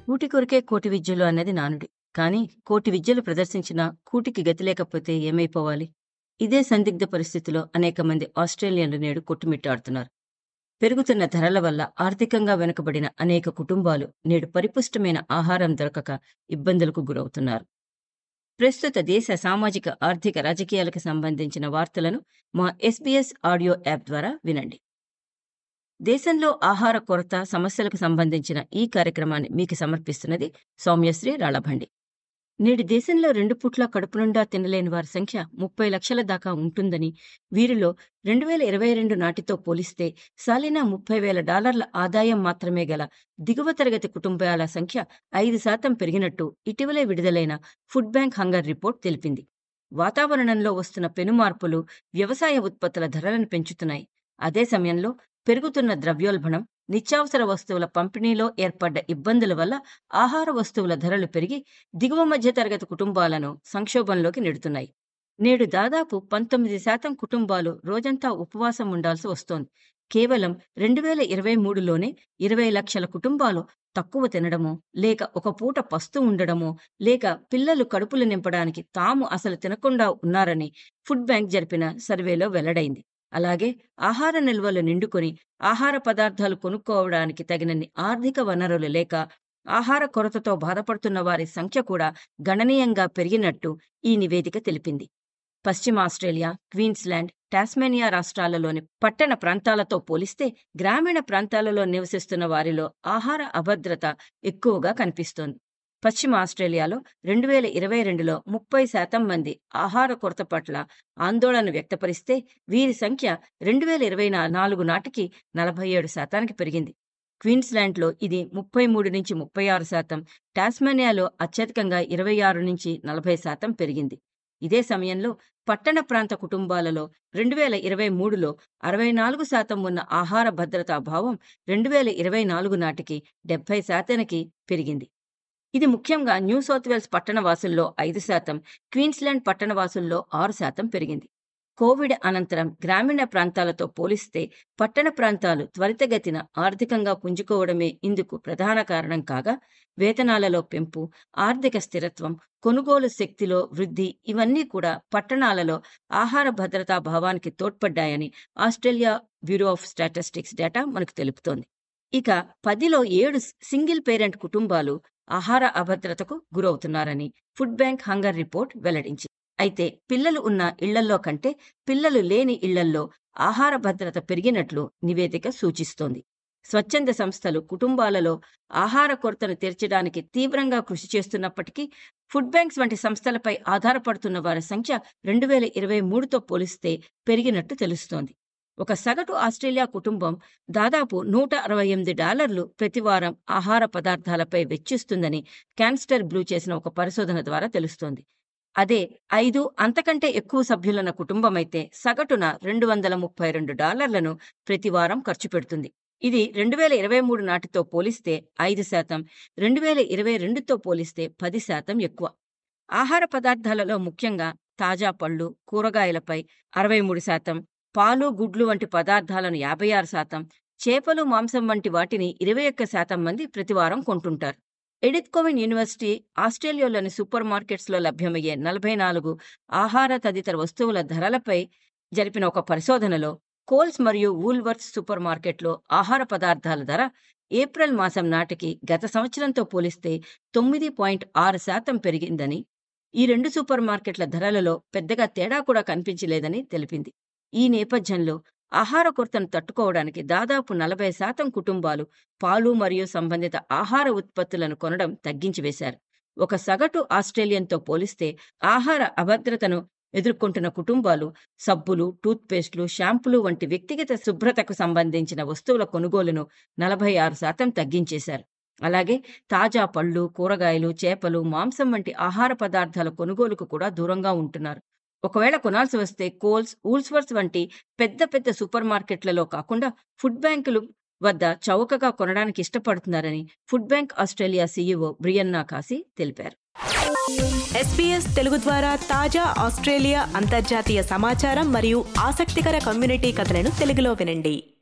కూటి కొరికే కోటి విద్యలు అన్నది నానుడి కానీ కోటి విద్యలు ప్రదర్శించినా కూటికి గతి లేకపోతే ఏమైపోవాలి ఇదే సందిగ్ధ పరిస్థితిలో అనేక మంది ఆస్ట్రేలియన్లు నేడు కొట్టుమిట్టాడుతున్నారు పెరుగుతున్న ధరల వల్ల ఆర్థికంగా వెనుకబడిన అనేక కుటుంబాలు నేడు పరిపుష్టమైన ఆహారం దొరకక ఇబ్బందులకు గురవుతున్నారు ప్రస్తుత దేశ సామాజిక ఆర్థిక రాజకీయాలకు సంబంధించిన వార్తలను మా ఎస్బీఎస్ ఆడియో యాప్ ద్వారా వినండి దేశంలో ఆహార కొరత సమస్యలకు సంబంధించిన ఈ కార్యక్రమాన్ని మీకు సమర్పిస్తున్నది సౌమ్యశ్రీ రాళభండి నేటి దేశంలో రెండు పుట్ల కడుపు నిండా తినలేని వారి సంఖ్య ముప్పై లక్షల దాకా ఉంటుందని వీరిలో రెండు వేల ఇరవై రెండు నాటితో పోలిస్తే సాలినా ముప్పై వేల డాలర్ల ఆదాయం మాత్రమే గల దిగువ తరగతి కుటుంబాల సంఖ్య ఐదు శాతం పెరిగినట్టు ఇటీవలే విడుదలైన ఫుడ్ బ్యాంక్ హంగర్ రిపోర్ట్ తెలిపింది వాతావరణంలో వస్తున్న పెనుమార్పులు వ్యవసాయ ఉత్పత్తుల ధరలను పెంచుతున్నాయి అదే సమయంలో పెరుగుతున్న ద్రవ్యోల్బణం నిత్యావసర వస్తువుల పంపిణీలో ఏర్పడ్డ ఇబ్బందుల వల్ల ఆహార వస్తువుల ధరలు పెరిగి దిగువ మధ్య తరగతి కుటుంబాలను సంక్షోభంలోకి నెడుతున్నాయి నేడు దాదాపు పంతొమ్మిది శాతం కుటుంబాలు రోజంతా ఉపవాసం ఉండాల్సి వస్తోంది కేవలం రెండు వేల ఇరవై మూడులోనే ఇరవై లక్షల కుటుంబాలు తక్కువ తినడమో లేక ఒక పూట పస్తు ఉండడమో లేక పిల్లలు కడుపులు నింపడానికి తాము అసలు తినకుండా ఉన్నారని ఫుడ్ బ్యాంక్ జరిపిన సర్వేలో వెల్లడైంది అలాగే ఆహార నిల్వలు నిండుకొని ఆహార పదార్థాలు కొనుక్కోవడానికి తగినన్ని ఆర్థిక వనరులు లేక ఆహార కొరతతో బాధపడుతున్న వారి సంఖ్య కూడా గణనీయంగా పెరిగినట్టు ఈ నివేదిక తెలిపింది పశ్చిమ ఆస్ట్రేలియా క్వీన్స్లాండ్ టాస్మేనియా రాష్ట్రాలలోని పట్టణ ప్రాంతాలతో పోలిస్తే గ్రామీణ ప్రాంతాలలో నివసిస్తున్న వారిలో ఆహార అభద్రత ఎక్కువగా కనిపిస్తోంది పశ్చిమ ఆస్ట్రేలియాలో రెండు వేల ఇరవై రెండులో ముప్పై శాతం మంది ఆహార కొరత పట్ల ఆందోళన వ్యక్తపరిస్తే వీరి సంఖ్య రెండు వేల ఇరవై నాలుగు నాటికి నలభై ఏడు శాతానికి పెరిగింది క్వీన్స్లాండ్లో ఇది ముప్పై మూడు నుంచి ముప్పై ఆరు శాతం టాస్మానియాలో అత్యధికంగా ఇరవై ఆరు నుంచి నలభై శాతం పెరిగింది ఇదే సమయంలో పట్టణ ప్రాంత కుటుంబాలలో రెండు వేల ఇరవై మూడులో అరవై నాలుగు శాతం ఉన్న ఆహార భద్రతా భావం రెండు వేల ఇరవై నాలుగు నాటికి డెబ్బై శాతానికి పెరిగింది ఇది ముఖ్యంగా న్యూ సౌత్ వేల్స్ పట్టణవాసుల్లో ఐదు శాతం క్వీన్స్లాండ్ పట్టణవాసుల్లో ఆరు శాతం పెరిగింది కోవిడ్ అనంతరం గ్రామీణ ప్రాంతాలతో పోలిస్తే పట్టణ ప్రాంతాలు త్వరితగతిన ఆర్థికంగా పుంజుకోవడమే ఇందుకు ప్రధాన కారణం కాగా వేతనాలలో పెంపు ఆర్థిక స్థిరత్వం కొనుగోలు శక్తిలో వృద్ధి ఇవన్నీ కూడా పట్టణాలలో ఆహార భద్రతా భావానికి తోడ్పడ్డాయని Australia bureau of statistics data మనకు తెలుపుతోంది ఇక పదిలో ఏడు సింగిల్ పేరెంట్ కుటుంబాలు ఆహార అభద్రతకు గురవుతున్నారని ఫుడ్ బ్యాంక్ హంగర్ రిపోర్ట్ వెల్లడించింది అయితే పిల్లలు ఉన్న ఇళ్లల్లో కంటే పిల్లలు లేని ఇళ్లల్లో ఆహార భద్రత పెరిగినట్లు నివేదిక సూచిస్తోంది స్వచ్ఛంద సంస్థలు కుటుంబాలలో ఆహార కొరతను తీర్చడానికి తీవ్రంగా కృషి చేస్తున్నప్పటికీ ఫుడ్ బ్యాంక్స్ వంటి సంస్థలపై ఆధారపడుతున్న వారి సంఖ్య రెండు వేల ఇరవై మూడుతో పోలిస్తే పెరిగినట్టు తెలుస్తోంది ఒక సగటు ఆస్ట్రేలియా కుటుంబం దాదాపు నూట అరవై ఎనిమిది డాలర్లు ప్రతివారం ఆహార పదార్థాలపై వెచ్చిస్తుందని క్యాన్స్టర్ బ్లూ చేసిన ఒక పరిశోధన ద్వారా తెలుస్తోంది అదే ఐదు అంతకంటే ఎక్కువ సభ్యులున్న కుటుంబమైతే సగటున రెండు వందల ముప్పై రెండు డాలర్లను ప్రతివారం ఖర్చు పెడుతుంది ఇది రెండు వేల ఇరవై మూడు నాటితో పోలిస్తే ఐదు శాతం రెండు వేల ఇరవై రెండుతో పోలిస్తే పది శాతం ఎక్కువ ఆహార పదార్థాలలో ముఖ్యంగా తాజా పళ్ళు కూరగాయలపై అరవై మూడు శాతం పాలు గుడ్లు వంటి పదార్థాలను యాభై ఆరు శాతం చేపలు మాంసం వంటి వాటిని ఇరవై ఒక్క శాతం మంది ప్రతివారం కొంటుంటారు ఎడిత్ కోవిన్ యూనివర్సిటీ ఆస్ట్రేలియాలోని సూపర్ మార్కెట్స్లో లభ్యమయ్యే నలభై నాలుగు ఆహార తదితర వస్తువుల ధరలపై జరిపిన ఒక పరిశోధనలో కోల్స్ మరియు వూల్వర్త్ సూపర్ మార్కెట్లో ఆహార పదార్థాల ధర ఏప్రిల్ మాసం నాటికి గత సంవత్సరంతో పోలిస్తే తొమ్మిది పాయింట్ ఆరు శాతం పెరిగిందని ఈ రెండు సూపర్ మార్కెట్ల ధరలలో పెద్దగా తేడా కూడా కనిపించలేదని తెలిపింది ఈ నేపథ్యంలో ఆహార కొరతను తట్టుకోవడానికి దాదాపు నలభై శాతం కుటుంబాలు పాలు మరియు సంబంధిత ఆహార ఉత్పత్తులను కొనడం తగ్గించివేశారు ఒక సగటు ఆస్ట్రేలియన్తో పోలిస్తే ఆహార అభద్రతను ఎదుర్కొంటున్న కుటుంబాలు సబ్బులు టూత్పేస్ట్లు షాంపులు వంటి వ్యక్తిగత శుభ్రతకు సంబంధించిన వస్తువుల కొనుగోలును నలభై ఆరు శాతం తగ్గించేశారు అలాగే తాజా పళ్ళు కూరగాయలు చేపలు మాంసం వంటి ఆహార పదార్థాల కొనుగోలుకు కూడా దూరంగా ఉంటున్నారు ఒకవేళ కొనాల్సి వస్తే కోల్స్ ఊల్స్వర్స్ వంటి పెద్ద పెద్ద సూపర్ మార్కెట్లలో కాకుండా ఫుడ్ బ్యాంకులు వద్ద చౌకగా కొనడానికి ఇష్టపడుతున్నారని food bank Australia CEO Brianna Casey తెలిపారు ఎస్పీఎస్ తెలుగు ద్వారా తాజా ఆస్ట్రేలియా అంతర్జాతీయ సమాచారం మరియు ఆసక్తికర కమ్యూనిటీ కథలను తెలుగులో వినండి